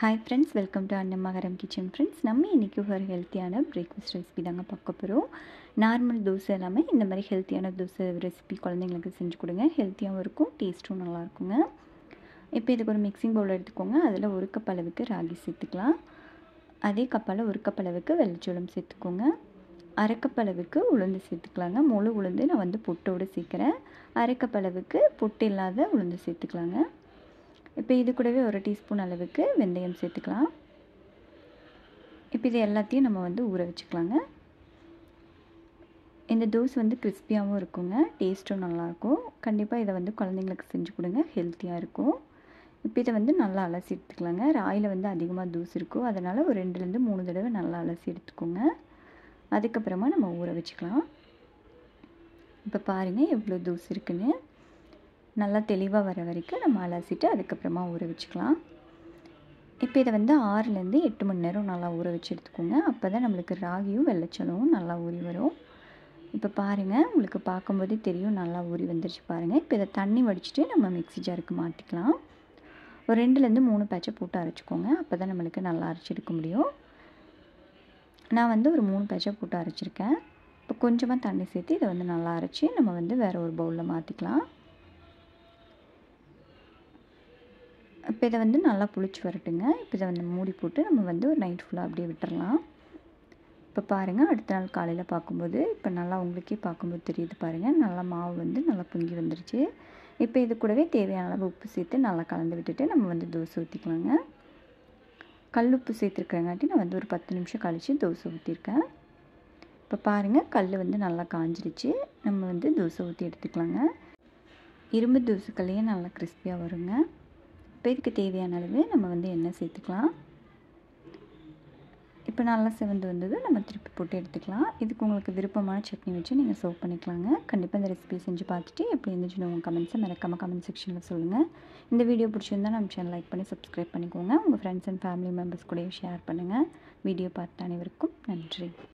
hi friends welcome to Annamakaram kitchen friends நம்ம இன்றைக்கி ஒரு ஹெல்த்தியான பிரேக்ஃபாஸ்ட் ரெசிபி தாங்க பார்க்க போகிறோம் நார்மல் தோசை எல்லாமே இந்த மாதிரி ஹெல்த்தியான தோசை ரெசிபி குழந்தைங்களுக்கு செஞ்சு கொடுங்க ஹெல்த்தியாகவும் இருக்கும் டேஸ்ட்டும் நல்லாயிருக்குங்க இப்போ இதுக்கு ஒரு மிக்சிங் பவுல் எடுத்துக்கோங்க அதில் ஒரு கப் அளவுக்கு ராகி சேர்த்துக்கலாம் அதே கப்பால் ஒரு கப் அளவுக்கு வெள்ளைச்சோளம் சேர்த்துக்கோங்க அரை கப் அளவுக்கு உளுந்து சேர்த்துக்கலாங்க முழு உளுந்து நான் வந்து பொட்டோடு சேர்க்குறேன் அரை கப் அளவுக்கு பொட்டு இல்லாத உளுந்து சேர்த்துக்கலாங்க இப்போ இது கூடவே ஒரு டீஸ்பூன் அளவுக்கு வெந்தயம் சேர்த்துக்கலாம் இப்போ இது எல்லாத்தையும் நம்ம வந்து ஊற வச்சுக்கலாங்க இந்த தோசை வந்து கிறிஸ்பியாகவும் இருக்குங்க டேஸ்ட்டும் நல்லாயிருக்கும் கண்டிப்பாக இதை வந்து குழந்தைங்களுக்கு செஞ்சு கொடுங்க ஹெல்த்தியாக இருக்கும் இப்போ இதை வந்து நல்லா அலசி எடுத்துக்கலாங்க ராயில் வந்து அதிகமாக தூசு இருக்கும் அதனால் ஒரு ரெண்டுலேருந்து மூணு தடவை நல்லா அலசி எடுத்துக்கோங்க அதுக்கப்புறமா நம்ம ஊற வச்சுக்கலாம் இப்போ பாருங்கள் எவ்வளோ தூசு இருக்குன்னு நல்லா தெளிவாக வர வரைக்கும் நம்ம அலசிட்டு அதுக்கப்புறமா ஊற வச்சுக்கலாம் இப்போ இதை வந்து ஆறுலேருந்து எட்டு மணி நேரம் நல்லா ஊற வச்சு எடுத்துக்கோங்க அப்போ தான் நம்மளுக்கு ராகியும் வெள்ளைச்சலவும் நல்லா ஊறி வரும் இப்போ பாருங்கள் உங்களுக்கு பார்க்கும்போதே தெரியும் நல்லா ஊறி வந்துருச்சு பாருங்கள் இப்போ இதை தண்ணி வடிச்சிட்டு நம்ம மிக்ஸி ஜாருக்கு மாற்றிக்கலாம் ஒரு ரெண்டுலேருந்து மூணு பேட்சை போட்டு அரைச்சிக்கோங்க அப்போ தான் நம்மளுக்கு நல்லா அரைச்சி எடுக்க முடியும் நான் வந்து ஒரு மூணு பேட்சை போட்டு அரைச்சிருக்கேன் இப்போ கொஞ்சமாக தண்ணி சேர்த்து இதை வந்து நல்லா அரைச்சி நம்ம வந்து வேறு ஒரு பவுலில் மாற்றிக்கலாம் இப்போ இதை வந்து நல்லா புளிச்சு வரட்டுங்க இப்போ இதை வந்து மூடி போட்டு நம்ம வந்து ஒரு நைட் ஃபுல்லாக அப்படியே விட்டுறலாம் இப்போ பாருங்கள் அடுத்த நாள் காலையில் பார்க்கும்போது இப்போ நல்லா உங்களுக்கே பார்க்கும்போது தெரியுது பாருங்கள் நல்லா மாவு வந்து நல்லா பொங்கி வந்துருச்சு இப்போ இது கூடவே தேவையான அளவு உப்பு சேர்த்து நல்லா கலந்து விட்டுட்டு நம்ம வந்து தோசை ஊற்றிக்கலாங்க கல் உப்பு சேர்த்துருக்கங்காட்டி நான் வந்து ஒரு பத்து நிமிஷம் கழித்து தோசை ஊற்றிருக்கேன் இப்போ பாருங்கள் கல் வந்து நல்லா காஞ்சிருச்சு நம்ம வந்து தோசை ஊற்றி எடுத்துக்கலாங்க இரும்பு தோசைக்கல்லையே நல்லா கிறிஸ்பியாக வருங்க இப்போ இதுக்கு தேவையான அளவு நம்ம வந்து எண்ணெய் சேர்த்துக்கலாம் இப்போ நல்லா சிவந்து வந்தது நம்ம திருப்பி போட்டு எடுத்துக்கலாம் இதுக்கு உங்களுக்கு விருப்பமான சட்னி வச்சு நீங்கள் சர்வ் பண்ணிக்கலாங்க கண்டிப்பாக இந்த ரெசிபி செஞ்சு பார்த்துட்டு எப்படி இருந்துச்சுன்னு உங்கள் கமெண்ட்ஸை மறக்காமல் கமெண்ட் செக்ஷனில் சொல்லுங்கள் இந்த வீடியோ பிடிச்சிருந்தால் நம்ம சேனல் லைக் பண்ணி சப்ஸ்கிரைப் பண்ணிக்கோங்க உங்கள் ஃப்ரெண்ட்ஸ் அண்ட் ஃபேமிலி மெம்பர்ஸ் கூடயும் ஷேர் பண்ணுங்கள் வீடியோ பார்த்த அனைவருக்கும் நன்றி